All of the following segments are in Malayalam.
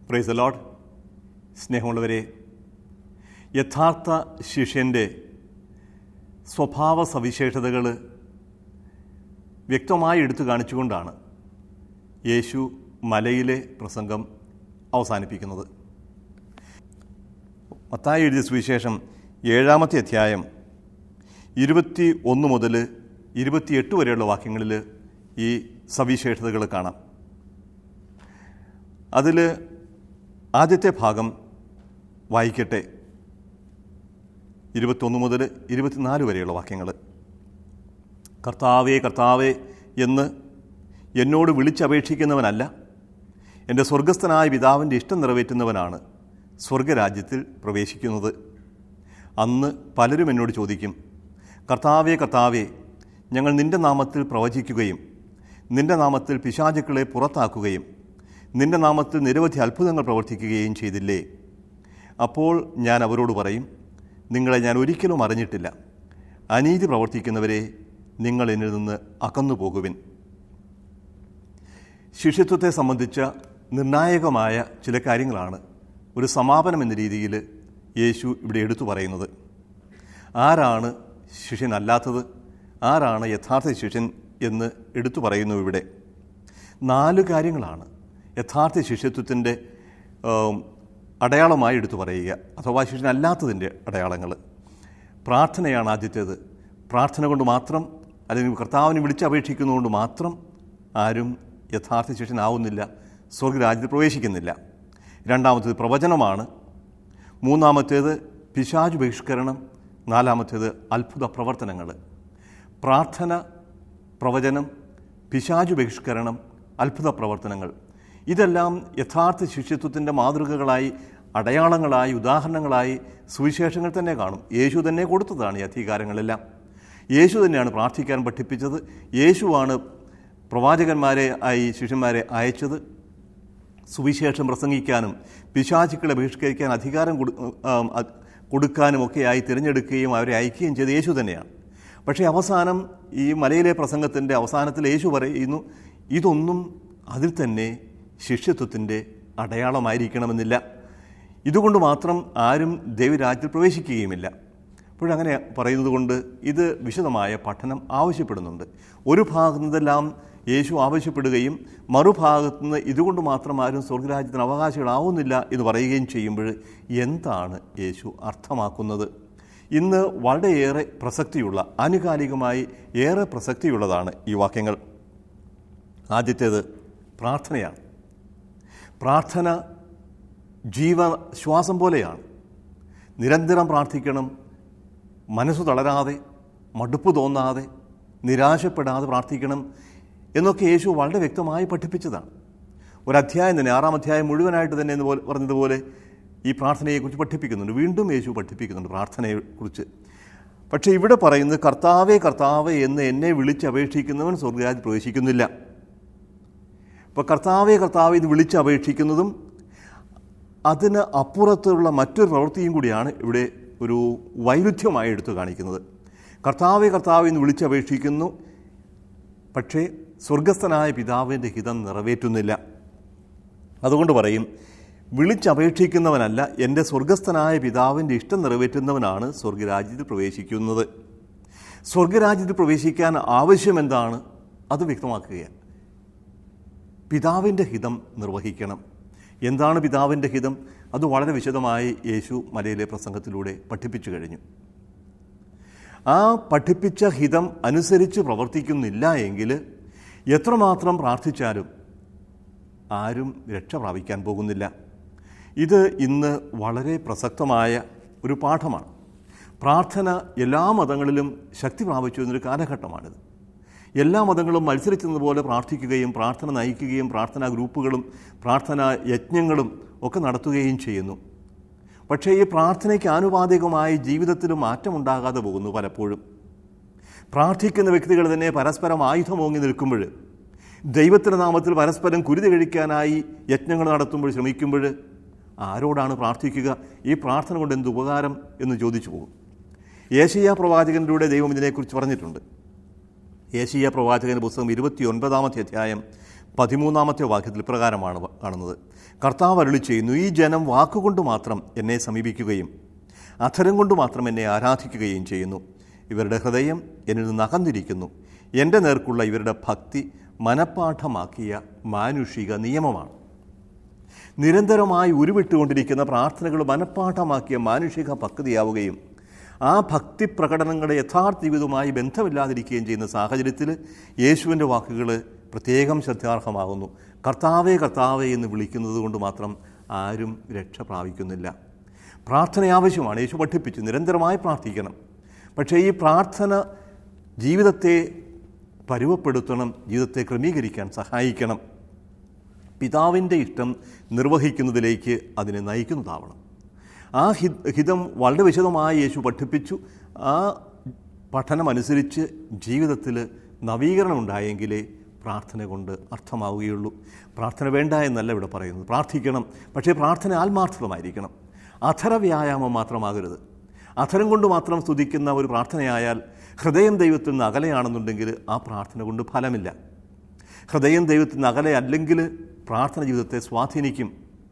പ്രൈസ് ലോഡ് സ്നേഹമുള്ളവരെ യഥാർത്ഥ ശിഷ്യൻ്റെ സ്വഭാവ സവിശേഷതകൾ വ്യക്തമായി എടുത്തു കാണിച്ചുകൊണ്ടാണ് യേശു മലയിലെ പ്രസംഗം അവസാനിപ്പിക്കുന്നത് മത്തായി എഴുതിയ സുവിശേഷം ഏഴാമത്തെ അധ്യായം ഇരുപത്തി ഒന്ന് മുതൽ ഇരുപത്തിയെട്ട് വരെയുള്ള വാക്യങ്ങളിൽ ഈ സവിശേഷതകൾ കാണാം അതിൽ ആദ്യത്തെ ഭാഗം വായിക്കട്ടെ ഇരുപത്തൊന്ന് മുതൽ ഇരുപത്തിനാല് വരെയുള്ള വാക്യങ്ങൾ കർത്താവേ കർത്താവേ എന്ന് എന്നോട് വിളിച്ചപേക്ഷിക്കുന്നവനല്ല എൻ്റെ സ്വർഗസ്ഥനായ പിതാവിൻ്റെ ഇഷ്ടം നിറവേറ്റുന്നവനാണ് സ്വർഗരാജ്യത്തിൽ പ്രവേശിക്കുന്നത് അന്ന് പലരും എന്നോട് ചോദിക്കും കർത്താവേ കർത്താവേ ഞങ്ങൾ നിന്റെ നാമത്തിൽ പ്രവചിക്കുകയും നിന്റെ നാമത്തിൽ പിശാചുക്കളെ പുറത്താക്കുകയും നിന്റെ നാമത്തിൽ നിരവധി അത്ഭുതങ്ങൾ പ്രവർത്തിക്കുകയും ചെയ്തില്ലേ അപ്പോൾ ഞാൻ അവരോട് പറയും നിങ്ങളെ ഞാൻ ഒരിക്കലും അറിഞ്ഞിട്ടില്ല അനീതി പ്രവർത്തിക്കുന്നവരെ നിങ്ങൾ എന്നിൽ നിന്ന് അകന്നു പോകുവിൻ ശിഷ്യത്വത്തെ സംബന്ധിച്ച നിർണായകമായ ചില കാര്യങ്ങളാണ് ഒരു സമാപനം എന്ന രീതിയിൽ യേശു ഇവിടെ എടുത്തു പറയുന്നത് ആരാണ് ശിഷ്യനല്ലാത്തത് ആരാണ് യഥാർത്ഥ ശിഷ്യൻ എന്ന് എടുത്തു പറയുന്നു ഇവിടെ നാല് കാര്യങ്ങളാണ് യഥാർത്ഥ ശിഷ്യത്വത്തിൻ്റെ ഏം, അടയാളമായി എടുത്തു പറയുക അഥവാ ശിഷ്യനല്ലാത്തതിൻ്റെ അടയാളങ്ങൾ പ്രാർത്ഥനയാണ് ആദ്യത്തേത് പ്രാർത്ഥന കൊണ്ട് മാത്രം അല്ലെങ്കിൽ കർത്താവിനെ വിളിച്ചപേക്ഷിക്കുന്നതുകൊണ്ട് മാത്രം ആരും യഥാർത്ഥ ശിഷ്യനാവുന്നില്ല സ്വർഗരാജ്യത്തിൽ പ്രവേശിക്കുന്നില്ല രണ്ടാമത്തേത് പ്രവചനമാണ് മൂന്നാമത്തേത് പിശാചു ബഹിഷ്കരണം നാലാമത്തേത് അത്ഭുത പ്രവർത്തനങ്ങൾ പ്രാർത്ഥന പ്രവചനം പിശാചു ബഹിഷ്കരണം അത്ഭുത പ്രവർത്തനങ്ങൾ ഇതെല്ലാം യഥാർത്ഥ ശിഷ്യത്വത്തിൻ്റെ മാതൃകകളായി അടയാളങ്ങളായി ഉദാഹരണങ്ങളായി സുവിശേഷങ്ങൾ തന്നെ കാണും യേശു തന്നെ കൊടുത്തതാണ് ഈ അധികാരങ്ങളെല്ലാം യേശു തന്നെയാണ് പ്രാർത്ഥിക്കാൻ പഠിപ്പിച്ചത് യേശുവാണ് പ്രവാചകന്മാരെ ആയി ശിഷ്യന്മാരെ അയച്ചത് സുവിശേഷം പ്രസംഗിക്കാനും പിശാചുക്കളെ ബഹിഷ്കരിക്കാൻ അധികാരം കൊടു ആം, അത് കൊടുക്കാനും ഒക്കെയായി തിരഞ്ഞെടുക്കുകയും അവരെ അയക്കുകയും ചെയ്ത യേശു തന്നെയാണ് പക്ഷേ അവസാനം ഈ മലയിലെ പ്രസംഗത്തിൻ്റെ അവസാനത്തിൽ യേശു പറയുന്നു ഇതൊന്നും അതിൽ തന്നെ ശിഷ്യത്വത്തിൻ്റെ അടയാളമായിരിക്കണമെന്നില്ല ഇതുകൊണ്ട് മാത്രം ആരും ദൈവരാജ്യത്തിൽ പ്രവേശിക്കുകയുമില്ല അപ്പോഴങ്ങനെ പറയുന്നത് കൊണ്ട് ഇത് വിശദമായ പഠനം ആവശ്യപ്പെടുന്നുണ്ട് ഒരു ഭാഗത്തു നിന്നെല്ലാം യേശു ആവശ്യപ്പെടുകയും മറുഭാഗത്തു നിന്ന് ഇതുകൊണ്ട് മാത്രം ആരും സ്വർഗരാജ്യത്തിന് അവകാശികളാവുന്നില്ല എന്ന് പറയുകയും ചെയ്യുമ്പോൾ എന്താണ് യേശു അർത്ഥമാക്കുന്നത് ഇന്ന് വളരെയേറെ പ്രസക്തിയുള്ള ആനുകാലികമായി ഏറെ പ്രസക്തിയുള്ളതാണ് ഈ വാക്യങ്ങൾ ആദ്യത്തേത് പ്രാർത്ഥനയാണ് പ്രാർത്ഥന ജീവ ശ്വാസം പോലെയാണ് നിരന്തരം പ്രാർത്ഥിക്കണം മനസ്സ് തളരാതെ മടുപ്പ് തോന്നാതെ നിരാശപ്പെടാതെ പ്രാർത്ഥിക്കണം എന്നൊക്കെ യേശു വളരെ വ്യക്തമായി പഠിപ്പിച്ചതാണ് ഒരു അധ്യായം തന്നെ ആറാം അധ്യായം മുഴുവനായിട്ട് തന്നെ എന്ന് പോലെ പറഞ്ഞതുപോലെ ഈ പ്രാർത്ഥനയെക്കുറിച്ച് പഠിപ്പിക്കുന്നുണ്ട് വീണ്ടും യേശു പഠിപ്പിക്കുന്നുണ്ട് പ്രാർത്ഥനയെക്കുറിച്ച് പക്ഷേ ഇവിടെ പറയുന്നത് കർത്താവേ കർത്താവേ എന്ന് എന്നെ വിളിച്ചപേക്ഷിക്കുന്നവൻ സ്വർഗരാജ്യത്തിൽ പ്രവേശിക്കുന്നില്ല ഇപ്പോൾ കർത്താവെ കർത്താവെ ഇത് വിളിച്ചപേക്ഷിക്കുന്നതും അതിന് അപ്പുറത്തുള്ള മറ്റൊരു പ്രവൃത്തിയും കൂടിയാണ് ഇവിടെ ഒരു വൈരുദ്ധ്യമായി എടുത്തു കാണിക്കുന്നത് കർത്താവെ കർത്താവെ എന്ന് വിളിച്ചപേക്ഷിക്കുന്നു പക്ഷേ സ്വർഗസ്ഥനായ പിതാവിൻ്റെ ഹിതം നിറവേറ്റുന്നില്ല അതുകൊണ്ട് പറയും വിളിച്ചപേക്ഷിക്കുന്നവനല്ല എൻ്റെ സ്വർഗസ്ഥനായ പിതാവിൻ്റെ ഇഷ്ടം നിറവേറ്റുന്നവനാണ് സ്വർഗരാജ്യത്തിൽ പ്രവേശിക്കുന്നത് സ്വർഗരാജ്യത്തിൽ പ്രവേശിക്കാൻ ആവശ്യം എന്താണ് അത് വ്യക്തമാക്കുകയാണ് പിതാവിൻ്റെ ഹിതം നിർവഹിക്കണം എന്താണ് പിതാവിൻ്റെ ഹിതം അത് വളരെ വിശദമായി യേശു മലയിലെ പ്രസംഗത്തിലൂടെ പഠിപ്പിച്ചു കഴിഞ്ഞു ആ പഠിപ്പിച്ച ഹിതം അനുസരിച്ച് പ്രവർത്തിക്കുന്നില്ല എങ്കിൽ എത്രമാത്രം പ്രാർത്ഥിച്ചാലും ആരും രക്ഷ പ്രാപിക്കാൻ പോകുന്നില്ല ഇത് ഇന്ന് വളരെ പ്രസക്തമായ ഒരു പാഠമാണ് പ്രാർത്ഥന എല്ലാ മതങ്ങളിലും ശക്തി പ്രാപിച്ചു എന്നൊരു കാലഘട്ടമാണിത് എല്ലാ മതങ്ങളും മത്സരിച്ചതുപോലെ പ്രാർത്ഥിക്കുകയും പ്രാർത്ഥന നയിക്കുകയും പ്രാർത്ഥനാ ഗ്രൂപ്പുകളും പ്രാർത്ഥനാ യജ്ഞങ്ങളും ഒക്കെ നടത്തുകയും ചെയ്യുന്നു പക്ഷേ ഈ പ്രാർത്ഥനയ്ക്ക് ആനുപാതികമായി ജീവിതത്തിൽ മാറ്റമുണ്ടാകാതെ പോകുന്നു പലപ്പോഴും പ്രാർത്ഥിക്കുന്ന വ്യക്തികൾ തന്നെ പരസ്പരം ആയുധമോങ്ങി നിൽക്കുമ്പോൾ ദൈവത്തിൻ്റെ നാമത്തിൽ പരസ്പരം കുരുതി കഴിക്കാനായി യജ്ഞങ്ങൾ നടത്തുമ്പോൾ ശ്രമിക്കുമ്പോൾ ആരോടാണ് പ്രാർത്ഥിക്കുക ഈ പ്രാർത്ഥന കൊണ്ട് എന്ത് ഉപകാരം എന്ന് ചോദിച്ചു പോകും ഏഷ്യ പ്രവാചകനിലൂടെ ദൈവം ഇതിനെക്കുറിച്ച് പറഞ്ഞിട്ടുണ്ട് ഏഷ്യ പ്രവാചകന്റെ പുസ്തകം ഇരുപത്തി ഒൻപതാമത്തെ അധ്യായം പതിമൂന്നാമത്തെ വാക്യത്തിൽ ഇപ്രകാരമാണ് കാണുന്നത് കർത്താവ് അരുളി ചെയ്യുന്നു ഈ ജനം വാക്കുകൊണ്ട് മാത്രം എന്നെ സമീപിക്കുകയും അധരം കൊണ്ട് മാത്രം എന്നെ ആരാധിക്കുകയും ചെയ്യുന്നു ഇവരുടെ ഹൃദയം എന്നിൽ നിന്ന് അകന്നിരിക്കുന്നു എൻ്റെ നേർക്കുള്ള ഇവരുടെ ഭക്തി മനഃപ്പാഠമാക്കിയ മാനുഷിക നിയമമാണ് നിരന്തരമായി ഉരുവിട്ടുകൊണ്ടിരിക്കുന്ന പ്രാർത്ഥനകൾ മനഃപ്പാഠമാക്കിയ മാനുഷിക ഭക്തിയാവുകയും ആ ഭക്തി പ്രകടനങ്ങളെ യഥാർത്ഥ ജീവിതവുമായി ബന്ധമില്ലാതിരിക്കുകയും ചെയ്യുന്ന സാഹചര്യത്തിൽ യേശുവിൻ്റെ വാക്കുകൾ പ്രത്യേകം ശ്രദ്ധാർഹമാകുന്നു കർത്താവേ കർത്താവേ എന്ന് വിളിക്കുന്നത് കൊണ്ട് മാത്രം ആരും രക്ഷ പ്രാപിക്കുന്നില്ല പ്രാർത്ഥന ആവശ്യമാണ് യേശു പഠിപ്പിച്ചു നിരന്തരമായി പ്രാർത്ഥിക്കണം പക്ഷേ ഈ പ്രാർത്ഥന ജീവിതത്തെ പരുവപ്പെടുത്തണം ജീവിതത്തെ ക്രമീകരിക്കാൻ സഹായിക്കണം പിതാവിൻ്റെ ഇഷ്ടം നിർവഹിക്കുന്നതിലേക്ക് അതിനെ നയിക്കുന്നതാവണം ആ ഹി ഹിതം വളരെ വിശദമായി യേശു പഠിപ്പിച്ചു ആ പഠനമനുസരിച്ച് ജീവിതത്തിൽ നവീകരണം ഉണ്ടായെങ്കിലേ പ്രാർത്ഥന കൊണ്ട് അർത്ഥമാവുകയുള്ളൂ പ്രാർത്ഥന വേണ്ട എന്നല്ല ഇവിടെ പറയുന്നത് പ്രാർത്ഥിക്കണം പക്ഷേ പ്രാർത്ഥന ആത്മാർത്ഥമായിരിക്കണം അധര വ്യായാമം മാത്രമാകരുത് അധരം കൊണ്ട് മാത്രം സ്തുതിക്കുന്ന ഒരു പ്രാർത്ഥനയായാൽ ഹൃദയം ദൈവത്തിൽ നിന്ന് അകലെയാണെന്നുണ്ടെങ്കിൽ ആ പ്രാർത്ഥന കൊണ്ട് ഫലമില്ല ഹൃദയം ദൈവത്തിൽ നിന്ന് അകലെ അല്ലെങ്കിൽ പ്രാർത്ഥന ജീവിതത്തെ സ്വാധീനിക്കും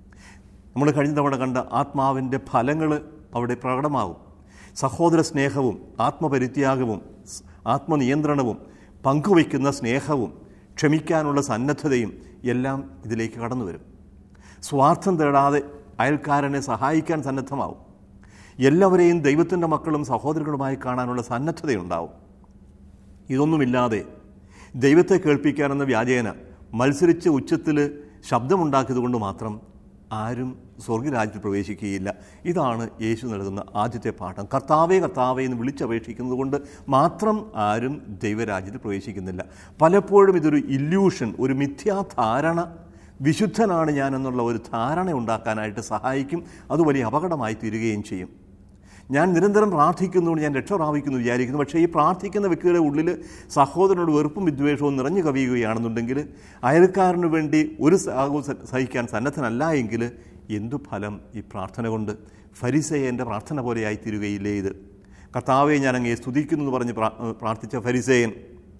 നമ്മൾ കഴിഞ്ഞ തവണ കണ്ട ആത്മാവിൻ്റെ ഫലങ്ങൾ അവിടെ പ്രകടമാകും സഹോദര സ്നേഹവും ആത്മപരിത്യാഗവും സ് ആത്മനിയന്ത്രണവും പങ്കുവയ്ക്കുന്ന സ്നേഹവും ക്ഷമിക്കാനുള്ള സന്നദ്ധതയും എല്ലാം ഇതിലേക്ക് കടന്നു വരും സ്വാർത്ഥം തേടാതെ അയൽക്കാരനെ സഹായിക്കാൻ സന്നദ്ധമാവും എല്ലാവരെയും ദൈവത്തിൻ്റെ മക്കളും സഹോദരങ്ങളുമായി കാണാനുള്ള സന്നദ്ധതയുണ്ടാവും ഇതൊന്നുമില്ലാതെ ദൈവത്തെ കേൾപ്പിക്കാനെന്ന വ്യാജേന മത്സരിച്ച് ഉച്ചത്തിൽ ശബ്ദമുണ്ടാക്കിയതുകൊണ്ട് മാത്രം ആരും സ്വർഗരാജ്യത്തിൽ പ്രവേശിക്കുകയില്ല ഇതാണ് യേശു നൽകുന്ന ആദ്യത്തെ പാഠം കർത്താവേ കർത്താവേ എന്ന് വിളിച്ചപേക്ഷിക്കുന്നത് കൊണ്ട് മാത്രം ആരും ദൈവരാജ്യത്തിൽ പ്രവേശിക്കുന്നില്ല പലപ്പോഴും ഇതൊരു ഇല്യൂഷൻ ഒരു മിഥ്യാധാരണ വിശുദ്ധനാണ് ഞാൻ എന്നുള്ള ഒരു ധാരണ ഉണ്ടാക്കാനായിട്ട് സഹായിക്കും അത് വലിയ അപകടമായി തീരുകയും ചെയ്യും ഞാൻ നിരന്തരം പ്രാർത്ഥിക്കുന്നുകൊണ്ട് ഞാൻ രക്ഷ പ്രാപിക്കുന്നു വിചാരിക്കുന്നു പക്ഷേ ഈ പ്രാർത്ഥിക്കുന്ന വ്യക്തിയുടെ ഉള്ളിൽ സഹോദരനോട് വെറുപ്പും വിദ്വേഷവും നിറഞ്ഞു കവിയുകയാണെന്നുണ്ടെങ്കിൽ അയൽക്കാരന് വേണ്ടി ഒരു സാഹവും സ- സഹിക്കാൻ സന്നദ്ധനല്ല എങ്കിൽ എന്തു ഫലം ഈ പ്രാർത്ഥന കൊണ്ട് ഫരിസേയൻ്റെ പ്രാർത്ഥന പോലെയായി തീരുകയില്ലേ ഇത് കർത്താവെ ഞാൻ അങ്ങേ സ്തുതിക്കുന്നു എന്ന് പറഞ്ഞ് പ്രാ- പ്രാർത്ഥിച്ച ഫരിസേയൻ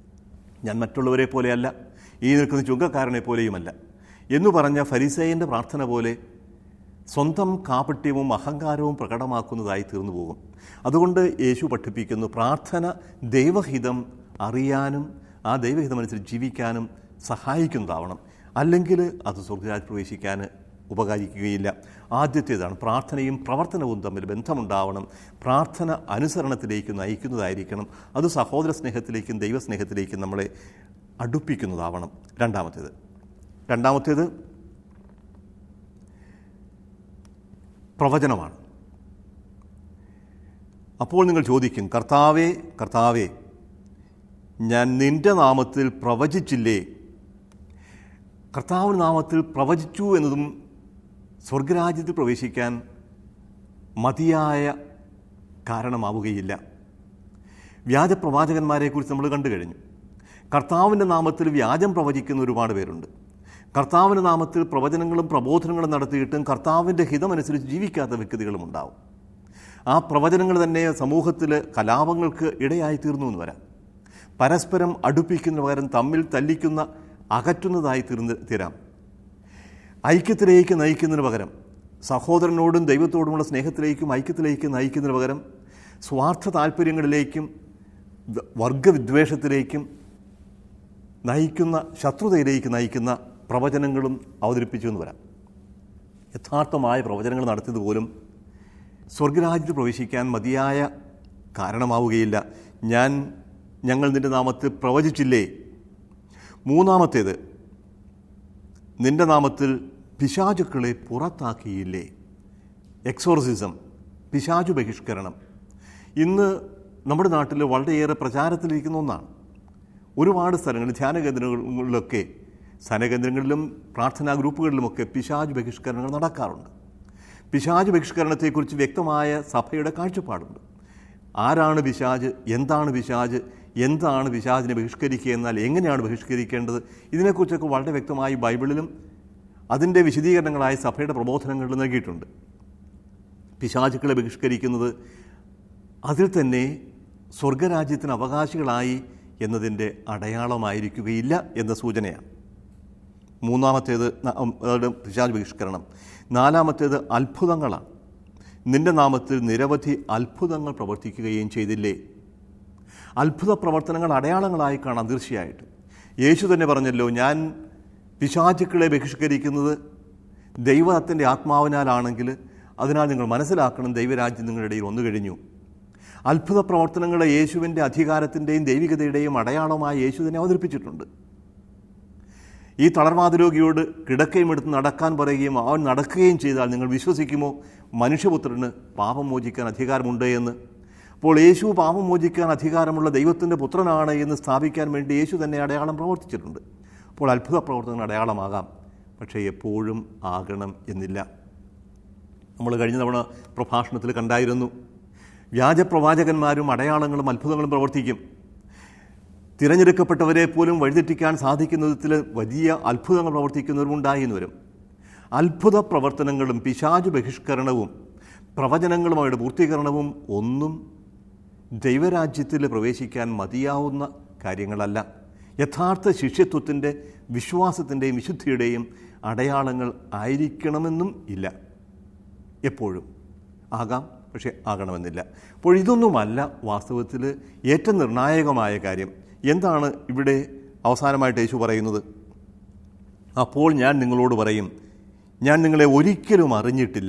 ഞാൻ മറ്റുള്ളവരെ പോലെയല്ല ഈ നിൽക്കുന്ന ചുങ്കക്കാരനെ പോലെയുമല്ല എന്നു പറഞ്ഞ ഫരിസേയൻ്റെ പ്രാർത്ഥന പോലെ സ്വന്തം കാപട്യവും അഹങ്കാരവും പ്രകടമാക്കുന്നതായി തീർന്നു പോകും അതുകൊണ്ട് യേശു പഠിപ്പിക്കുന്നു പ്രാർത്ഥന ദൈവഹിതം അറിയാനും ആ ദൈവഹിതമനുസരിച്ച് ജീവിക്കാനും സഹായിക്കുന്നതാവണം അല്ലെങ്കിൽ അത് സ്വർഗരാജ് പ്രവേശിക്കാൻ ഉപകരിക്കുകയില്ല ആദ്യത്തേതാണ് പ്രാർത്ഥനയും പ്രവർത്തനവും തമ്മിൽ ബന്ധമുണ്ടാവണം പ്രാർത്ഥന അനുസരണത്തിലേക്ക് നയിക്കുന്നതായിരിക്കണം അത് സഹോദര സ്നേഹത്തിലേക്കും ദൈവസ്നേഹത്തിലേക്കും നമ്മളെ അടുപ്പിക്കുന്നതാവണം രണ്ടാമത്തേത് രണ്ടാമത്തേത് പ്രവചനമാണ് അപ്പോൾ നിങ്ങൾ ചോദിക്കും കർത്താവേ കർത്താവേ ഞാൻ നിന്റെ നാമത്തിൽ പ്രവചിച്ചില്ലേ കർത്താവിൻ്റെ നാമത്തിൽ പ്രവചിച്ചു എന്നതും സ്വർഗരാജ്യത്തിൽ പ്രവേശിക്കാൻ മതിയായ കാരണമാവുകയില്ല വ്യാജപ്രവാചകന്മാരെക്കുറിച്ച് നമ്മൾ കണ്ടു കഴിഞ്ഞു കർത്താവിൻ്റെ നാമത്തിൽ വ്യാജം പ്രവചിക്കുന്ന ഒരുപാട് പേരുണ്ട് കർത്താവിൻ്റെ നാമത്തിൽ പ്രവചനങ്ങളും പ്രബോധനങ്ങളും നടത്തിയിട്ടും കർത്താവിൻ്റെ ഹിതമനുസരിച്ച് ജീവിക്കാത്ത വ്യക്തികളും ഉണ്ടാവും ആ പ്രവചനങ്ങൾ തന്നെ സമൂഹത്തിൽ കലാപങ്ങൾക്ക് ഇടയായി തീർന്നു എന്ന് വരാം പരസ്പരം അടുപ്പിക്കുന്ന പകരം തമ്മിൽ തല്ലിക്കുന്ന അകറ്റുന്നതായി തീർന്ന് തീരാം ഐക്യത്തിലേക്ക് നയിക്കുന്നതിന് പകരം സഹോദരനോടും ദൈവത്തോടുമുള്ള സ്നേഹത്തിലേക്കും ഐക്യത്തിലേക്കും നയിക്കുന്നതിന് പകരം സ്വാർത്ഥ താല്പര്യങ്ങളിലേക്കും വ- വർഗവിദ്വേഷത്തിലേക്കും നയിക്കുന്ന ശത്രുതയിലേക്ക് നയിക്കുന്ന പ്രവചനങ്ങളും അവതരിപ്പിച്ചു എന്ന് വരാം യഥാർത്ഥമായ പ്രവചനങ്ങൾ നടത്തിയത് പോലും സ്വർഗരാജ്യത്തിൽ പ്രവേശിക്കാൻ മതിയായ കാരണമാവുകയില്ല ഞാൻ ഞങ്ങൾ നിന്റെ നാമത്തിൽ പ്രവചിച്ചില്ലേ മൂന്നാമത്തേത് നിന്റെ നാമത്തിൽ പിശാചുക്കളെ പുറത്താക്കിയില്ലേ എക്സോർസിസം പിശാചു ബഹിഷ്കരണം ഇന്ന് നമ്മുടെ നാട്ടിൽ വളരെയേറെ പ്രചാരത്തിലിരിക്കുന്ന ഒന്നാണ് ഒരുപാട് സ്ഥലങ്ങളിൽ ധ്യാന കേന്ദ്രങ്ങളിലൊക്കെ ധ്യാനകേന്ദ്രങ്ങളിലും പ്രാർത്ഥനാ ഗ്രൂപ്പുകളിലുമൊക്കെ പിശാജ് ബഹിഷ്കരണങ്ങൾ നടക്കാറുണ്ട് പിശാജ് ബഹിഷ്കരണത്തെക്കുറിച്ച് വ്യക്തമായ സഭയുടെ കാഴ്ചപ്പാടുണ്ട് ആരാണ് പിശാജ് എന്താണ് പിശാജ് എന്താണ് പിശാജിനെ ബഹിഷ്കരിക്കുക എന്നാൽ എങ്ങനെയാണ് ബഹിഷ്കരിക്കേണ്ടത് ഇതിനെക്കുറിച്ചൊക്കെ വളരെ വ്യക്തമായി ബൈബിളിലും അതിൻ്റെ വിശദീകരണങ്ങളായി സഭയുടെ പ്രബോധനങ്ങളിൽ നൽകിയിട്ടുണ്ട് പിശാചുക്കളെ ബഹിഷ്കരിക്കുന്നത് അതിൽ തന്നെ സ്വർഗരാജ്യത്തിന് അവകാശികളായി എന്നതിൻ്റെ അടയാളമായിരിക്കുകയില്ല എന്ന സൂചനയാണ് മൂന്നാമത്തേത് ന- ഉം, അത് പിശാച് ബഹിഷ്കരണം നാലാമത്തേത് അത്ഭുതങ്ങളാണ് നിന്റെ നാമത്തിൽ നിരവധി അത്ഭുതങ്ങൾ പ്രവർത്തിക്കുകയും ചെയ്തില്ലേ അത്ഭുത പ്രവർത്തനങ്ങൾ അടയാളങ്ങളായി കാണാം തീർച്ചയായിട്ടും യേശു തന്നെ പറഞ്ഞല്ലോ ഞാൻ പിശാചുക്കളെ ബഹിഷ്കരിക്കുന്നത് ദൈവത്തിൻ്റെ ആത്മാവിനാലാണെങ്കിൽ അതിനാൽ നിങ്ങൾ മനസ്സിലാക്കണം ദൈവരാജ്യം നിങ്ങളുടെ ഇടയിൽ വന്നു കഴിഞ്ഞു അത്ഭുത പ്രവർത്തനങ്ങളെ യേശുവിൻ്റെ അധികാരത്തിൻ്റെയും ദൈവികതയുടെയും അടയാളമായി യേശു തന്നെ അവതരിപ്പിച്ചിട്ടുണ്ട് ഈ തളർവാദ രോഗിയോട് കിടക്കയും എടുത്ത് നടക്കാൻ പറയുകയും അവൻ നടക്കുകയും ചെയ്താൽ നിങ്ങൾ വിശ്വസിക്കുമോ മനുഷ്യപുത്രന് പാപം മോചിക്കാൻ അധികാരമുണ്ട് എന്ന് അപ്പോൾ യേശു പാപം മോചിക്കാൻ അധികാരമുള്ള ദൈവത്തിൻ്റെ പുത്രനാണ് എന്ന് സ്ഥാപിക്കാൻ വേണ്ടി യേശു തന്നെ അടയാളം പ്രവർത്തിച്ചിട്ടുണ്ട് അപ്പോൾ അത്ഭുത പ്രവർത്തനങ്ങൾ അടയാളമാകാം പക്ഷേ എപ്പോഴും ആകണം എന്നില്ല നമ്മൾ കഴിഞ്ഞ തവണ പ്രഭാഷണത്തിൽ കണ്ടായിരുന്നു വ്യാജപ്രവാചകന്മാരും അടയാളങ്ങളും അത്ഭുതങ്ങളും പ്രവർത്തിക്കും തിരഞ്ഞെടുക്കപ്പെട്ടവരെ പോലും വഴിതെറ്റിക്കാൻ സാധിക്കുന്ന വിധത്തിൽ വലിയ അത്ഭുതങ്ങൾ പ്രവർത്തിക്കുന്നവരുമുണ്ടായി എന്ന് വരും അത്ഭുത പ്രവർത്തനങ്ങളും പിശാചു ബഹിഷ്കരണവും പ്രവചനങ്ങളും അവയുടെ പൂർത്തീകരണവും ഒന്നും ദൈവരാജ്യത്തിൽ പ്രവേശിക്കാൻ മതിയാവുന്ന കാര്യങ്ങളല്ല യഥാർത്ഥ ശിഷ്യത്വത്തിൻ്റെ വിശ്വാസത്തിൻ്റെയും വിശുദ്ധിയുടെയും അടയാളങ്ങൾ ആയിരിക്കണമെന്നും ഇല്ല എപ്പോഴും ആകാം പക്ഷേ ആകണമെന്നില്ല അപ്പോൾ ഇതൊന്നുമല്ല വാസ്തവത്തിൽ ഏറ്റവും നിർണായകമായ കാര്യം എന്താണ് ഇവിടെ അവസാനമായിട്ട് യേശു പറയുന്നത് അപ്പോൾ ഞാൻ നിങ്ങളോട് പറയും ഞാൻ നിങ്ങളെ ഒരിക്കലും അറിഞ്ഞിട്ടില്ല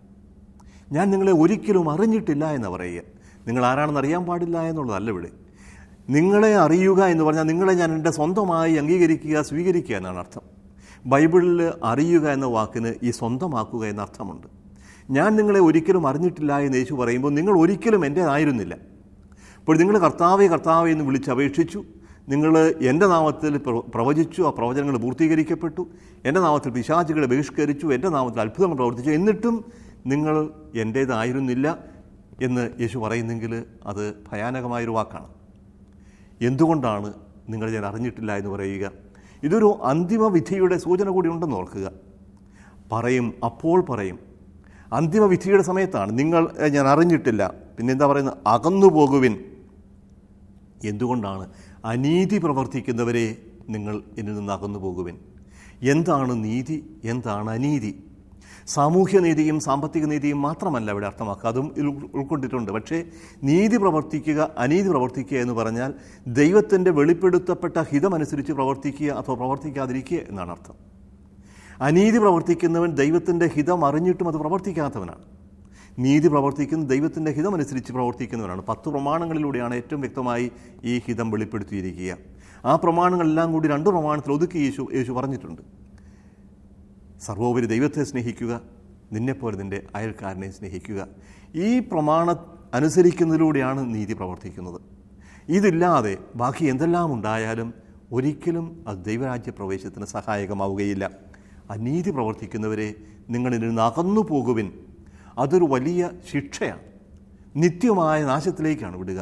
ഞാൻ നിങ്ങളെ ഒരിക്കലും അറിഞ്ഞിട്ടില്ല എന്ന് പറയുക നിങ്ങൾ ആരാണെന്ന് അറിയാൻ പാടില്ല എന്നുള്ളതല്ല ഇവിടെ നിങ്ങളെ അറിയുക എന്ന് പറഞ്ഞാൽ നിങ്ങളെ ഞാൻ എൻ്റെ സ്വന്തമായി അംഗീകരിക്കുക സ്വീകരിക്കുക എന്നാണ് അർത്ഥം ബൈബിളിൽ അറിയുക എന്ന വാക്കിന് ഈ സ്വന്തമാക്കുക എന്ന അർത്ഥമുണ്ട് ഞാൻ നിങ്ങളെ ഒരിക്കലും അറിഞ്ഞിട്ടില്ല എന്ന് യേശു പറയുമ്പോൾ നിങ്ങൾ ഒരിക്കലും എൻ്റേതായിരുന്നില്ല അപ്പോൾ നിങ്ങൾ കർത്താവെ കർത്താവെ എന്ന് വിളിച്ച് അപേക്ഷിച്ചു നിങ്ങൾ എൻ്റെ നാമത്തിൽ പ്ര- പ്രവചിച്ചു ആ പ്രവചനങ്ങൾ പൂർത്തീകരിക്കപ്പെട്ടു എൻ്റെ നാമത്തിൽ പിശാചുകളെ ബഹിഷ്കരിച്ചു എൻ്റെ നാമത്തിൽ അത്ഭുതങ്ങൾ പ്രവർത്തിച്ചു എന്നിട്ടും നിങ്ങൾ എൻ്റേതായിരുന്നില്ല എന്ന് യേശു പറയുന്നെങ്കിൽ അത് ഭയാനകമായൊരു വാക്കാണ് എന്തുകൊണ്ടാണ് നിങ്ങൾ ഞാൻ അറിഞ്ഞിട്ടില്ല എന്ന് പറയുക ഇതൊരു അന്തിമ വിധിയുടെ സൂചന കൂടി ഉണ്ടെന്ന് ഓർക്കുക പറയും അപ്പോൾ പറയും അന്തിമ വിധിയുടെ സമയത്താണ് നിങ്ങൾ "ഏ, ഞാൻ അറിഞ്ഞിട്ടില്ല പിന്നെ എന്താ പറയുന്നത് അകന്നു പോകുവിൻ എന്തുകൊണ്ടാണ് അനീതി പ്രവർത്തിക്കുന്നവരെ നിങ്ങൾ എന്നിൽ നിന്ന് അകന്നു പോകുവിൻ എന്താണ് നീതി എന്താണ് അനീതി സാമൂഹ്യ നീതിയും സാമ്പത്തിക നീതിയും മാത്രമല്ല ഇവിടെ അർത്ഥമാക്കുക അതും ഇതിൽ ഉൾ- ഉൾക്കൊണ്ടിട്ടുണ്ട് പക്ഷേ നീതി പ്രവർത്തിക്കുക അനീതി പ്രവർത്തിക്കുക എന്ന് പറഞ്ഞാൽ ദൈവത്തിൻ്റെ വെളിപ്പെടുത്തപ്പെട്ട ഹിതമനുസരിച്ച് പ്രവർത്തിക്കുക അഥവാ പ്രവർത്തിക്കാതിരിക്കുക എന്നാണ് അർത്ഥം അനീതി പ്രവർത്തിക്കുന്നവൻ ദൈവത്തിൻ്റെ ഹിതം അറിഞ്ഞിട്ടും അത് പ്രവർത്തിക്കാത്തവനാണ് നീതി പ്രവർത്തിക്കുന്ന ദൈവത്തിൻ്റെ ഹിതമനുസരിച്ച് പ്രവർത്തിക്കുന്നവനാണ് പത്ത് പ്രമാണങ്ങളിലൂടെയാണ് ഏറ്റവും വ്യക്തമായി ഈ ഹിതം വെളിപ്പെടുത്തിയിരിക്കുക ആ പ്രമാണങ്ങളെല്ലാം കൂടി രണ്ട് പ്രമാണത്തിൽ ഒതുക്കി യേശു യേശു പറഞ്ഞിട്ടുണ്ട് സർവോപരി ദൈവത്തെ സ്നേഹിക്കുക നിന്നെപ്പോലെ നിൻ്റെ അയൽക്കാരനെ സ്നേഹിക്കുക ഈ പ്രമാണം അനുസരിക്കുന്നതിലൂടെയാണ് നീതി പ്രവർത്തിക്കുന്നത് ഇതില്ലാതെ ബാക്കി എന്തെല്ലാം ഉണ്ടായാലും ഒരിക്കലും അത് ദൈവരാജ്യ പ്രവേശത്തിന് സഹായകമാവുകയില്ല അനീതി പ്രവർത്തിക്കുന്നവരെ നിങ്ങളിൽ നിന്ന് അകന്നു പോകുവിൻ അതൊരു വലിയ ശിക്ഷയാണ് നിത്യമായ നാശത്തിലേക്കാണ് വിടുക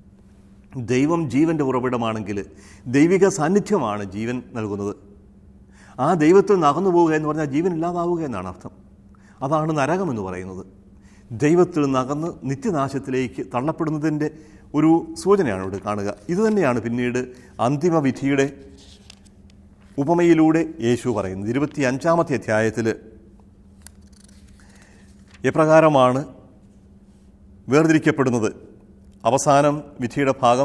ദൈവം ജീവൻ്റെ ഉറവിടമാണെങ്കിൽ ദൈവിക സാന്നിധ്യമാണ് ജീവൻ നൽകുന്നത് ആ ദൈവത്തിൽ നിന്ന് അകന്നു പോവുക എന്ന് പറഞ്ഞാൽ ജീവൻ ഇല്ലാതാവുക എന്നാണ് അർത്ഥം അതാണ് നരകം എന്ന് പറയുന്നത് ദൈവത്തിൽ നിന്ന് അകന്ന് നിത്യനാശത്തിലേക്ക് തള്ളപ്പെടുന്നതിൻ്റെ ഒരു സൂചനയാണ് ഇവിടെ കാണുക ഇതുതന്നെയാണ് പിന്നീട് അന്തിമ വിധിയുടെ ഉപമയിലൂടെ യേശു പറയുന്നത് ഇരുപത്തി അഞ്ചാമത്തെ അധ്യായത്തിൽ എപ്രകാരമാണ് വേർതിരിക്കപ്പെടുന്നത് അവസാനം വിധിയുടെ ഭാഗം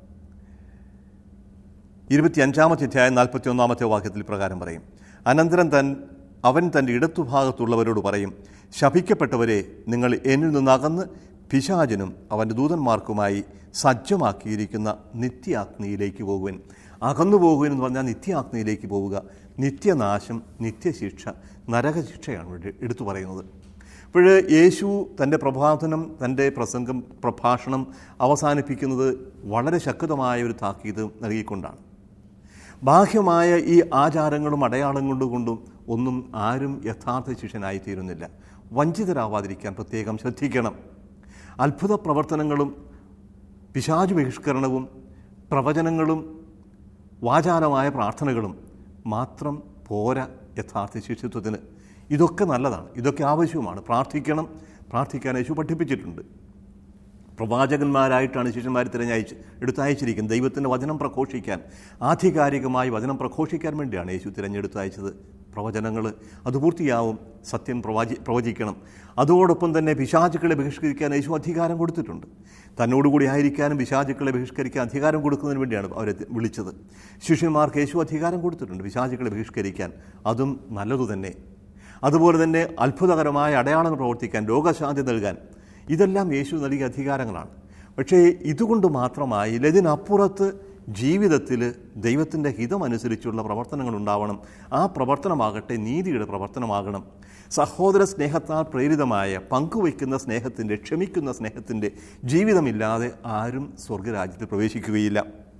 ഇരുപത്തിയഞ്ചാമത്തെ അധ്യായം നാൽപ്പത്തി ഒന്നാമത്തെ വാക്യത്തിൽ പ്രകാരം പറയും അനന്തരം തൻ അവൻ തൻ്റെ ഇടത്തുഭാഗത്തുള്ളവരോട് പറയും ശപിക്കപ്പെട്ടവരെ നിങ്ങൾ എന്നിൽ നിന്നകന്ന് പിശാചനും അവൻ്റെ ദൂതന്മാർക്കുമായി സജ്ജമാക്കിയിരിക്കുന്ന നിത്യാഗ്നിയിലേക്ക് പോകുവൻ അകന്നു പോകുവൻ എന്ന് പറഞ്ഞാൽ നിത്യാഗ്നിയിലേക്ക് പോവുക നിത്യനാശം നിത്യശിക്ഷ നരകശിക്ഷയാണ് ഇവിടെ എടുത്തു പറയുന്നത് അപ്പോൾ യേശു തൻ്റെ പ്രഭാതനം തൻ്റെ പ്രസംഗം പ്രഭാഷണം അവസാനിപ്പിക്കുന്നത് വളരെ ശക്തമായ ഒരു താക്കീത് നൽകിക്കൊണ്ടാണ് ബാഹ്യമായ ഈ ആചാരങ്ങളും അടയാളങ്ങളും കൊണ്ടും ഒന്നും ആരും യഥാർത്ഥ ശിഷ്യനായിത്തീരുന്നില്ല വഞ്ചിതരാവാതിരിക്കാൻ പ്രത്യേകം ശ്രദ്ധിക്കണം അത്ഭുത പ്രവർത്തനങ്ങളും പിശാചു ബഹിഷ്കരണവും പ്രവചനങ്ങളും വാചാലമായ പ്രാർത്ഥനകളും മാത്രം പോരാ യഥാർത്ഥ ശിഷ്യത്വത്തിന് ഇതൊക്കെ നല്ലതാണ് ഇതൊക്കെ ആവശ്യവുമാണ് പ്രാർത്ഥിക്കണം പ്രാർത്ഥിക്കാൻ യേശു പഠിപ്പിച്ചിട്ടുണ്ട് പ്രവാചകന്മാരായിട്ടാണ് ശിഷ്യന്മാർ തിരഞ്ഞയച്ച് എടുത്തയച്ചിരിക്കുന്നത് ദൈവത്തിൻ്റെ വചനം പ്രഘോഷിക്കാൻ ആധികാരികമായി വചനം പ്രഘോഷിക്കാൻ വേണ്ടിയാണ് യേശു തിരഞ്ഞെടുത്തയച്ചത് പ്രവചനങ്ങൾ അത് പൂർത്തിയാവും സത്യം പ്രവാചി പ്രവചിക്കണം അതോടൊപ്പം തന്നെ പിശാചുക്കളെ ബഹിഷ്കരിക്കാൻ യേശു അധികാരം കൊടുത്തിട്ടുണ്ട് തന്നോടുകൂടി ആയിരിക്കാനും പിശാചുക്കളെ ബഹിഷ്കരിക്കാൻ അധികാരം കൊടുക്കുന്നതിന് വേണ്ടിയാണ് അവരെ വിളിച്ചത് ശിഷ്യന്മാർക്ക് യേശു അധികാരം കൊടുത്തിട്ടുണ്ട് പിശാചുക്കളെ ബഹിഷ്കരിക്കാൻ അതും നല്ലതു തന്നെ അതുപോലെ തന്നെ അത്ഭുതകരമായ അടയാളങ്ങൾ പ്രവർത്തിക്കാൻ രോഗശാന്തി നൽകാൻ ഇതെല്ലാം യേശു നൽകിയ അധികാരങ്ങളാണ് പക്ഷേ ഇതുകൊണ്ട് മാത്രമായില്ല ഇതിനപ്പുറത്ത് ജീവിതത്തിൽ ദൈവത്തിൻ്റെ ഹിതമനുസരിച്ചുള്ള പ്രവർത്തനങ്ങൾ ഉണ്ടാവണം ആ പ്രവർത്തനമാകട്ടെ നീതിയുടെ പ്രവർത്തനമാകണം സഹോദര സ്നേഹത്താൽ പ്രേരിതമായ പങ്കുവയ്ക്കുന്ന സ്നേഹത്തിൻ്റെ ക്ഷമിക്കുന്ന സ്നേഹത്തിൻ്റെ ജീവിതമില്ലാതെ ആരും സ്വർഗരാജ്യത്തിൽ പ്രവേശിക്കുകയില്ല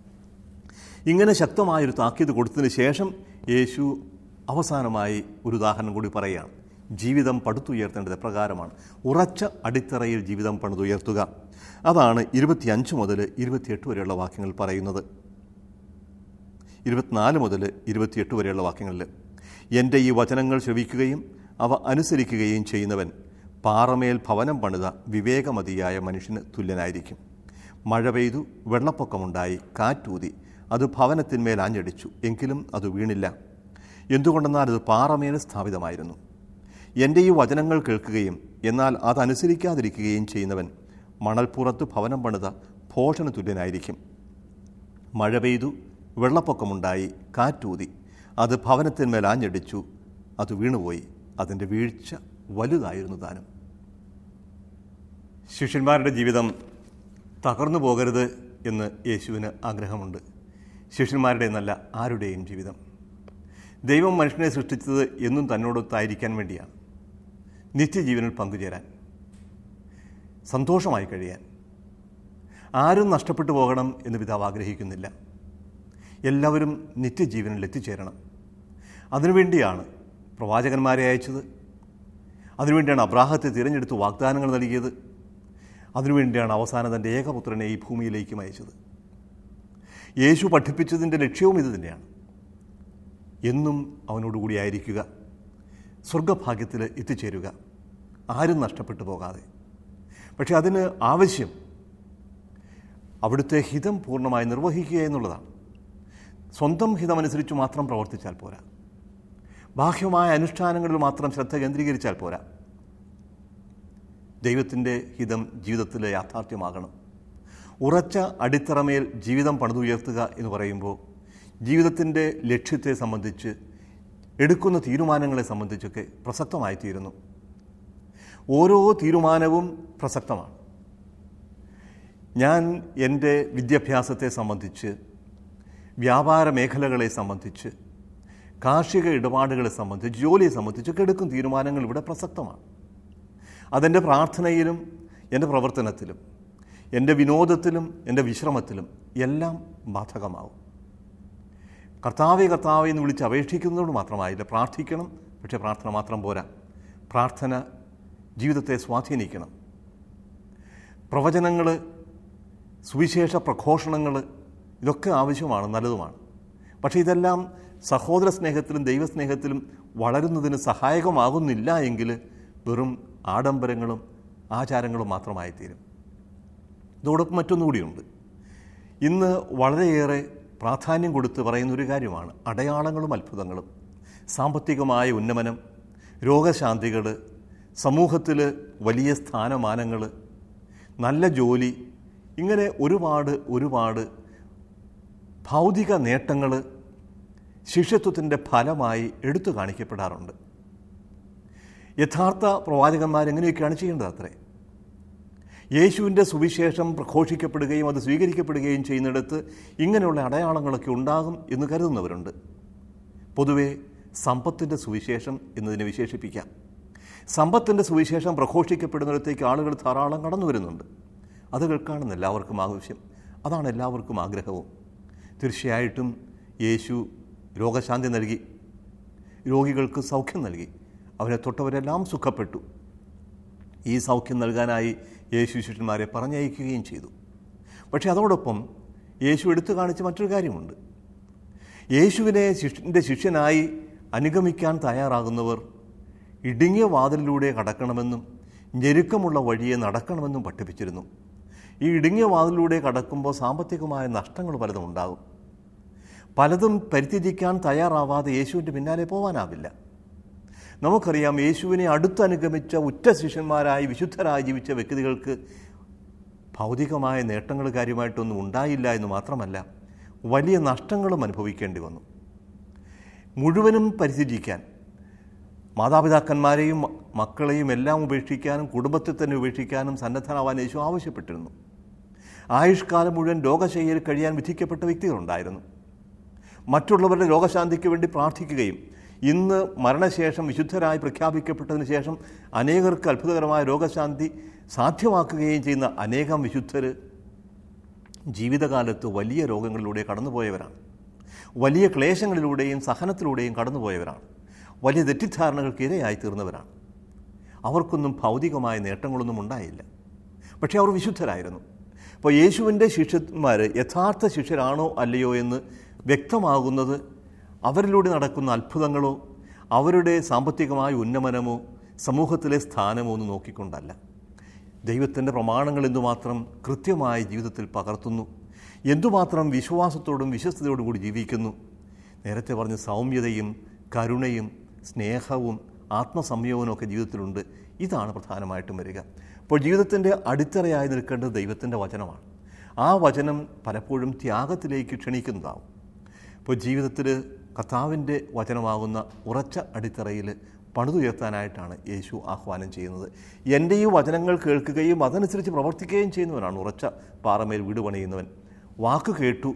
ഇങ്ങനെ ശക്തമായൊരു താക്കീത് കൊടുത്തതിന് ശേഷം യേശു അവസാനമായി ഒരു ഉദാഹരണം കൂടി പറയുകയാണ് ജീവിതം പടുത്തുയർത്തേണ്ടത് പ്രകാരമാണ് ഉറച്ച അടിത്തറയിൽ ജീവിതം പണിതുയർത്തുക അതാണ് ഇരുപത്തിയഞ്ച് മുതൽ ഇരുപത്തിയെട്ട് വരെയുള്ള വാക്യങ്ങൾ പറയുന്നത് ഇരുപത്തിനാല് മുതൽ ഇരുപത്തിയെട്ട് വരെയുള്ള വാക്യങ്ങളിൽ എൻ്റെ ഈ വചനങ്ങൾ ശ്രവിക്കുകയും അവ അനുസരിക്കുകയും ചെയ്യുന്നവൻ പാറമേൽ ഭവനം പണിത വിവേകമതിയായ മനുഷ്യന് തുല്യനായിരിക്കും മഴ പെയ്തു വെള്ളപ്പൊക്കമുണ്ടായി കാറ്റൂതി അത് ഭവനത്തിന്മേൽ ആഞ്ഞടിച്ചു എങ്കിലും അത് വീണില്ല എന്തുകൊണ്ടെന്നാൽ അത് പാറമേൽ സ്ഥാപിതമായിരുന്നു എൻ്റെ ഈ വചനങ്ങൾ കേൾക്കുകയും എന്നാൽ അതനുസരിക്കാതിരിക്കുകയും ചെയ്യുന്നവൻ മണൽപ്പുറത്ത് ഭവനം പണിത ഭോഷന് തുല്യനായിരിക്കും മഴ പെയ്തു വെള്ളപ്പൊക്കമുണ്ടായി കാറ്റൂതി അത് ഭവനത്തിന്മേൽ ആഞ്ഞടിച്ചു അത് വീണുപോയി അതിൻ്റെ വീഴ്ച വലുതായിരുന്നു താനും ശിഷ്യന്മാരുടെ ജീവിതം തകർന്നു പോകരുത് എന്ന് യേശുവിന് ആഗ്രഹമുണ്ട് ശിഷ്യന്മാരുടെ എന്നല്ല ആരുടെയും ജീവിതം ദൈവം മനുഷ്യനെ സൃഷ്ടിച്ചത് എന്നും തന്നോടൊത്തായിരിക്കാൻ വേണ്ടിയാണ് നിത്യജീവനിൽ പങ്കുചേരാൻ സന്തോഷമായി കഴിയാൻ ആരും നഷ്ടപ്പെട്ടു പോകണം എന്ന് പിതാവ് ആഗ്രഹിക്കുന്നില്ല എല്ലാവരും നിത്യജീവനിൽ എത്തിച്ചേരണം അതിനുവേണ്ടിയാണ് പ്രവാചകന്മാരെ അയച്ചത് അതിനുവേണ്ടിയാണ് അബ്രാഹത്തെ തിരഞ്ഞെടുത്ത് വാഗ്ദാനങ്ങൾ നൽകിയത് അതിനുവേണ്ടിയാണ് അവസാനം തൻ്റെ ഏകപുത്രനെ ഈ ഭൂമിയിലേക്കും അയച്ചത് യേശു പഠിപ്പിച്ചതിൻ്റെ ലക്ഷ്യവും ഇത് തന്നെയാണ് എന്നും അവനോടുകൂടി ആയിരിക്കുക സ്വർഗഭാഗ്യത്തിൽ എത്തിച്ചേരുക ആരും നഷ്ടപ്പെട്ടു പോകാതെ പക്ഷെ അതിന് ആവശ്യം അവിടുത്തെ ഹിതം പൂർണ്ണമായി നിർവഹിക്കുക എന്നുള്ളതാണ് സ്വന്തം ഹിതമനുസരിച്ച് മാത്രം പ്രവർത്തിച്ചാൽ പോരാ ബാഹ്യമായ അനുഷ്ഠാനങ്ങളിൽ മാത്രം ശ്രദ്ധ കേന്ദ്രീകരിച്ചാൽ പോരാ ദൈവത്തിൻ്റെ ഹിതം ജീവിതത്തിൽ യാഥാർത്ഥ്യമാകണം ഉറച്ച അടിത്തറമേൽ ജീവിതം പണിതുയർത്തുക എന്ന് പറയുമ്പോൾ ജീവിതത്തിൻ്റെ ലക്ഷ്യത്തെ സംബന്ധിച്ച് എടുക്കുന്ന തീരുമാനങ്ങളെ സംബന്ധിച്ചൊക്കെ പ്രസക്തമായി തീരുന്നു ഓരോ തീരുമാനവും പ്രസക്തമാണ് ഞാൻ എൻ്റെ വിദ്യാഭ്യാസത്തെ സംബന്ധിച്ച് വ്യാപാര മേഖലകളെ സംബന്ധിച്ച് കാർഷിക ഇടപാടുകളെ സംബന്ധിച്ച് ജോലിയെ സംബന്ധിച്ചൊക്കെ എടുക്കും തീരുമാനങ്ങൾ ഇവിടെ പ്രസക്തമാണ് അതെൻ്റെ പ്രാർത്ഥനയിലും എൻ്റെ പ്രവർത്തനത്തിലും എൻ്റെ വിനോദത്തിലും എൻ്റെ വിശ്രമത്തിലും എല്ലാം ബാധകമാവും കർത്താവെ കർത്താവെ എന്ന് വിളിച്ച് അപേക്ഷിക്കുന്നതോട് മാത്രമായില്ല പ്രാർത്ഥിക്കണം പക്ഷേ പ്രാർത്ഥന മാത്രം പോരാ പ്രാർത്ഥന ജീവിതത്തെ സ്വാധീനിക്കണം പ്രവചനങ്ങൾ സുവിശേഷ പ്രഘോഷണങ്ങൾ ഇതൊക്കെ ആവശ്യമാണ് നല്ലതുമാണ് പക്ഷേ ഇതെല്ലാം സഹോദര സ്നേഹത്തിലും ദൈവസ്നേഹത്തിലും വളരുന്നതിന് സഹായകമാകുന്നില്ല എങ്കിൽ വെറും ആഡംബരങ്ങളും ആചാരങ്ങളും മാത്രമായി തീരും ഇതോടൊപ്പം മറ്റൊന്നുകൂടിയുണ്ട് ഇന്ന് വളരെയേറെ പ്രാധാന്യം കൊടുത്ത് പറയുന്നൊരു കാര്യമാണ് അടയാളങ്ങളും അത്ഭുതങ്ങളും സാമ്പത്തികമായ ഉന്നമനം രോഗശാന്തികൾ സമൂഹത്തിൽ വലിയ സ്ഥാനമാനങ്ങൾ നല്ല ജോലി ഇങ്ങനെ ഒരുപാട് ഒരുപാട് ഭൗതിക നേട്ടങ്ങൾ ശിഷ്യത്വത്തിൻ്റെ ഫലമായി എടുത്തു കാണിക്കപ്പെടാറുണ്ട് യഥാർത്ഥ പ്രവാചകന്മാർ എങ്ങനെയൊക്കെയാണ് ചെയ്യേണ്ടത് അത്രേ യേശുവിൻ്റെ സുവിശേഷം പ്രഘോഷിക്കപ്പെടുകയും അത് സ്വീകരിക്കപ്പെടുകയും ചെയ്യുന്നിടത്ത് ഇങ്ങനെയുള്ള അടയാളങ്ങളൊക്കെ ഉണ്ടാകും എന്ന് കരുതുന്നവരുണ്ട് പൊതുവെ സമ്പത്തിൻ്റെ സുവിശേഷം എന്നതിനെ വിശേഷിപ്പിക്കാം സമ്പത്തിൻ്റെ സുവിശേഷം പ്രഘോഷിക്കപ്പെടുന്നിടത്തേക്ക് ആളുകൾ ധാരാളം കടന്നു വരുന്നുണ്ട് അത് കേൾക്കാണെന്ന് എല്ലാവർക്കും ആവശ്യം അതാണ് എല്ലാവർക്കും ആഗ്രഹവും തീർച്ചയായിട്ടും യേശു രോഗശാന്തി നൽകി രോഗികൾക്ക് സൗഖ്യം നൽകി അവരെ തൊട്ടവരെല്ലാം സുഖപ്പെട്ടു ഈ സൗഖ്യം നൽകാനായി യേശു ശിഷ്യന്മാരെ പറഞ്ഞയക്കുകയും ചെയ്തു പക്ഷേ അതോടൊപ്പം യേശു എടുത്തു കാണിച്ച മറ്റൊരു കാര്യമുണ്ട് യേശുവിനെ ശിഷ്യൻ്റെ ശിഷ്യനായി അനുഗമിക്കാൻ തയ്യാറാകുന്നവർ ഇടുങ്ങിയ വാതിലിലൂടെ കടക്കണമെന്നും ഞെരുക്കമുള്ള വഴിയെ നടക്കണമെന്നും പഠിപ്പിച്ചിരുന്നു ഈ ഇടുങ്ങിയ വാതിലൂടെ കടക്കുമ്പോൾ സാമ്പത്തികമായ നഷ്ടങ്ങൾ പലതും ഉണ്ടാകും പലതും പരിത്യജിക്കാൻ തയ്യാറാവാതെ യേശുവിൻ്റെ പിന്നാലെ പോകാനാവില്ല നമുക്കറിയാം യേശുവിനെ അടുത്തനുഗമിച്ച ഉറ്റ ശിഷ്യന്മാരായി വിശുദ്ധരായി ജീവിച്ച വ്യക്തികൾക്ക് ഭൗതികമായ നേട്ടങ്ങൾ കാര്യമായിട്ടൊന്നും ഉണ്ടായില്ല എന്ന് മാത്രമല്ല വലിയ നഷ്ടങ്ങളും അനുഭവിക്കേണ്ടി വന്നു മുഴുവനും പരിത്യജിക്കാൻ മാതാപിതാക്കന്മാരെയും മക്കളെയും എല്ലാം ഉപേക്ഷിക്കാനും കുടുംബത്തെ തന്നെ ഉപേക്ഷിക്കാനും സന്നദ്ധനാവാൻ യേശു ആവശ്യപ്പെട്ടിരുന്നു ആയുഷ്കാലം മുഴുവൻ രോഗശയ്യയിൽ കഴിയാൻ വിധിക്കപ്പെട്ട വ്യക്തികളുണ്ടായിരുന്നു മറ്റുള്ളവരുടെ രോഗശാന്തിക്ക് വേണ്ടി പ്രാർത്ഥിക്കുകയും ഇന്ന് മരണശേഷം വിശുദ്ധരായി പ്രഖ്യാപിക്കപ്പെട്ടതിന് ശേഷം അനേകർക്ക് അത്ഭുതകരമായ രോഗശാന്തി സാധ്യമാക്കുകയും ചെയ്യുന്ന അനേകം വിശുദ്ധർ ജീവിതകാലത്ത് വലിയ രോഗങ്ങളിലൂടെ കടന്നുപോയവരാണ് വലിയ ക്ലേശങ്ങളിലൂടെയും സഹനത്തിലൂടെയും കടന്നുപോയവരാണ് വലിയ തെറ്റിദ്ധാരണകൾക്ക് ഇരയായി തീർന്നവരാണ് അവർക്കൊന്നും ഭൗതികമായ നേട്ടങ്ങളൊന്നും ഉണ്ടായില്ല പക്ഷേ അവർ വിശുദ്ധരായിരുന്നു അപ്പോൾ യേശുവിൻ്റെ ശിഷ്യന്മാർ യഥാർത്ഥ ശിഷ്യരാണോ അല്ലയോ എന്ന് വ്യക്തമാകുന്നത് അവരിലൂടെ നടക്കുന്ന അത്ഭുതങ്ങളോ അവരുടെ സാമ്പത്തികമായ ഉന്നമനമോ സമൂഹത്തിലെ സ്ഥാനമോ ഒന്നും നോക്കിക്കൊണ്ടല്ല ദൈവത്തിൻ്റെ പ്രമാണങ്ങൾ എന്തുമാത്രം കൃത്യമായി ജീവിതത്തിൽ പകർത്തുന്നു എന്തുമാത്രം വിശ്വാസത്തോടും വിശ്വസ്തയോടും കൂടി ജീവിക്കുന്നു നേരത്തെ പറഞ്ഞ സൗമ്യതയും കരുണയും സ്നേഹവും ആത്മസംയമനവും ഒക്കെ ജീവിതത്തിലുണ്ട് ഇതാണ് പ്രധാനമായിട്ടും വരിക അപ്പോൾ ജീവിതത്തിൻ്റെ അടിത്തറയായി നിൽക്കേണ്ടത് ദൈവത്തിൻ്റെ വചനമാണ് ആ വചനം പലപ്പോഴും ത്യാഗത്തിലേക്ക് ക്ഷണിക്കുന്നതാവും ഇപ്പോൾ ജീവിതത്തിൽ കർത്താവിൻ്റെ വചനമാകുന്ന ഉറച്ച അടിത്തറയിൽ പണിതുയർത്താനായിട്ടാണ് യേശു ആഹ്വാനം ചെയ്യുന്നത് എൻ്റെ ഈ വചനങ്ങൾ കേൾക്കുകയും അതനുസരിച്ച് പ്രവർത്തിക്കുകയും ചെയ്യുന്നവനാണ് ഉറച്ച പാറമേൽ വീട് പണിയുന്നവൻ വാക്ക് കേട്ടു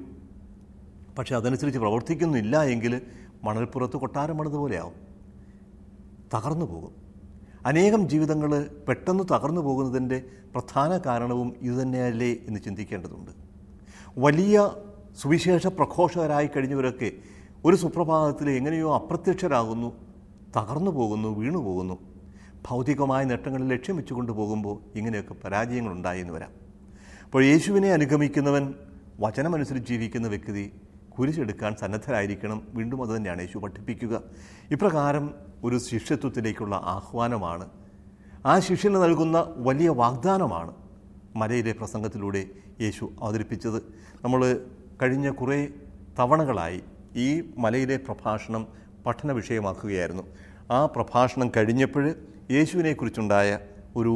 പക്ഷെ അതനുസരിച്ച് പ്രവർത്തിക്കുന്നില്ല എങ്കിൽ മണൽപ്പുറത്ത് കൊട്ടാരം പണിതുപോലെയാവും തകർന്നു പോകും അനേകം ജീവിതങ്ങൾ പെട്ടെന്ന് തകർന്നു പോകുന്നതിൻ്റെ പ്രധാന കാരണവും ഇതുതന്നെയല്ലേ എന്ന് ചിന്തിക്കേണ്ടതുണ്ട് വലിയ സുവിശേഷ പ്രഘോഷകരായി കഴിഞ്ഞവരൊക്കെ ഒരു സുപ്രഭാതത്തിൽ എങ്ങനെയോ അപ്രത്യക്ഷരാകുന്നു തകർന്നു പോകുന്നു വീണു പോകുന്നു ഭൗതികമായ നേട്ടങ്ങളിൽ ലക്ഷ്യം വെച്ചുകൊണ്ട് പോകുമ്പോൾ ഇങ്ങനെയൊക്കെ പരാജയങ്ങളുണ്ടായി എന്ന് വരാം അപ്പോൾ യേശുവിനെ അനുഗമിക്കുന്നവൻ വചനമനുസരിച്ച് ജീവിക്കുന്ന വ്യക്തി കുരിശെടുക്കാൻ സന്നദ്ധരായിരിക്കണം വീണ്ടും അത് തന്നെയാണ് യേശു പഠിപ്പിക്കുക ഇപ്രകാരം ഒരു ശിഷ്യത്വത്തിലേക്കുള്ള ആഹ്വാനമാണ് ആ ശിഷ്യന് നൽകുന്ന വലിയ വാഗ്ദാനമാണ് മലയിലെ പ്രസംഗത്തിലൂടെ യേശു അവതരിപ്പിച്ചത് നമ്മൾ കഴിഞ്ഞ കുറേ തവണകളായി ഈ മലയിലെ പ്രഭാഷണം പഠന വിഷയമാക്കുകയായിരുന്നു ആ പ്രഭാഷണം കഴിഞ്ഞപ്പോൾ യേശുവിനെക്കുറിച്ചുണ്ടായ ഒരു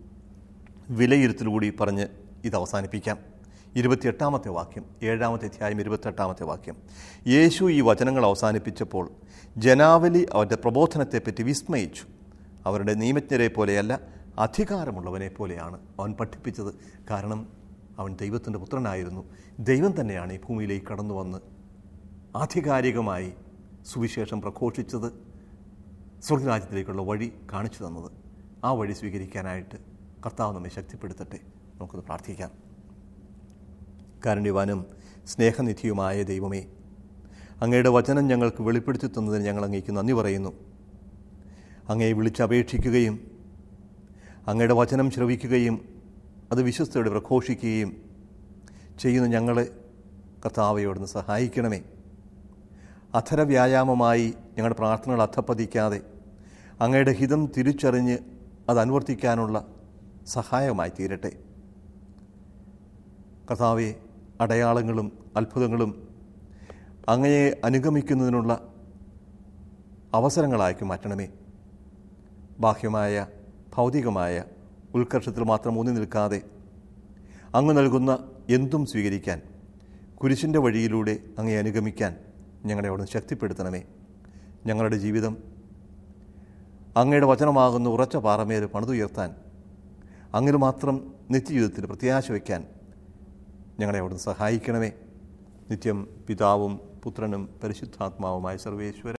വിലയിരുത്തലുകൂടി പറഞ്ഞ് ഇത് അവസാനിപ്പിക്കാം ഇരുപത്തിയെട്ടാമത്തെ വാക്യം ഏഴാമത്തെ അധ്യായം ഇരുപത്തെട്ടാമത്തെ വാക്യം യേശു ഈ വചനങ്ങൾ അവസാനിപ്പിച്ചപ്പോൾ ജനാവലി അവൻ്റെ പ്രബോധനത്തെപ്പറ്റി വിസ്മയിച്ചു അവരുടെ നിയമജ്ഞരെ പോലെയല്ല അധികാരമുള്ളവനെ പോലെയാണ് അവൻ പഠിപ്പിച്ചത് കാരണം അവൻ ദൈവത്തിൻ്റെ പുത്രനായിരുന്നു ദൈവം തന്നെയാണ് ഈ ഭൂമിയിലേക്ക് കടന്നു വന്ന് ആധികാരികമായി സുവിശേഷം പ്രഘോഷിച്ചത് സ്വർഗരാജ്യത്തിലേക്കുള്ള വഴി കാണിച്ചു തന്നത് ആ വഴി സ്വീകരിക്കാനായിട്ട് കർത്താവ് നമ്മെ ശക്തിപ്പെടുത്തട്ടെ നമുക്കത് പ്രാർത്ഥിക്കാം കാരുണ്യവാനും സ്നേഹനിധിയുമായ ദൈവമേ അങ്ങയുടെ വചനം ഞങ്ങൾക്ക് വെളിപ്പെടുത്തി തന്നതിന് ഞങ്ങൾ അങ്ങേക്ക് നന്ദി പറയുന്നു അങ്ങയെ വിളിച്ചപേക്ഷിക്കുകയും അങ്ങയുടെ വചനം ശ്രവിക്കുകയും അത് വിശ്വസ്തയോടെ പ്രഘോഷിക്കുകയും ചെയ്യുന്ന ഞങ്ങളെ കർത്താവയോടൊന്ന് സഹായിക്കണമേ അധര വ്യായാമമായി ഞങ്ങളുടെ പ്രാർത്ഥനകൾ അധപ്പതിക്കാതെ അങ്ങയുടെ ഹിതം തിരിച്ചറിഞ്ഞ് അത് അനുവർത്തിക്കാനുള്ള സഹായമായി തീരട്ടെ കർത്താവെ അടയാളങ്ങളും അത്ഭുതങ്ങളും അങ്ങയെ അനുഗമിക്കുന്നതിനുള്ള അവസരങ്ങളാക്കി മാറ്റണമേ ബാഹ്യമായ ഭൗതികമായ ഉത്കർഷത്തിൽ മാത്രം ഊന്നി നിൽക്കാതെ അങ്ങ് നൽകുന്ന എന്തും സ്വീകരിക്കാൻ കുരിശിൻ്റെ വഴിയിലൂടെ അങ്ങയെ അനുഗമിക്കാൻ ഞങ്ങളെ അവിടെ ശക്തിപ്പെടുത്തണമേ ഞങ്ങളുടെ ജീവിതം അങ്ങയുടെ വചനമാകുന്ന ഉറച്ച പാറമേൽ പണിതുയർത്താൻ അങ്ങനെ മാത്രം നിത്യജീവിതത്തിൽ പ്രത്യാശ വയ്ക്കാൻ ഞങ്ങളെ അവിടുന്ന് സഹായിക്കണമേ നിത്യം പിതാവും പുത്രനും പരിശുദ്ധാത്മാവുമായ സർവേശ്വര